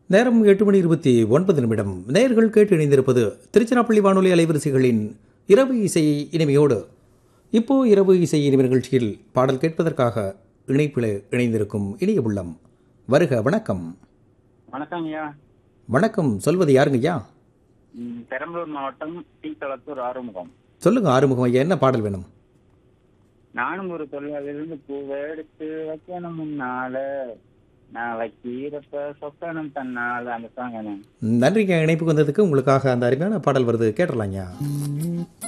நேரம் எட்டு மணி இருபத்தி ஒன்பது நிமிடம் நேயர்கள் கேட்டு இணைந்திருப்பது திருச்சிராப்பள்ளி வானொலி அலைவரிசைகளின் இரவு இசை இனிமையோடு இப்போ இரவு இசை இனிமை நிகழ்ச்சியில் பாடல் கேட்பதற்காக இணைப்பில் இணைந்திருக்கும் இனிய உள்ளம் வருக வணக்கம் வணக்கம் ஐயா வணக்கம் சொல்வது யாருங்க ஐயா ம், பெரம்பலூர் மாவட்டம் டி தளத்தூர் ஆறுமுகம் சொல்லுங்க ஆறுமுகம் ஐயா என்ன பாடல் வேணும் நானும் ஒரு தொழிலாளிலிருந்து பூவை எடுத்து வைக்கணும் முன்னால நான் வைக்கிறப்ப சொக்கணும் தன்னால அந்த சாங் நன்றிங்க இணைப்புக்கு வந்ததுக்கு உங்களுக்காக அந்த அருமையான பாடல் வருது கேட்டுடலாங்க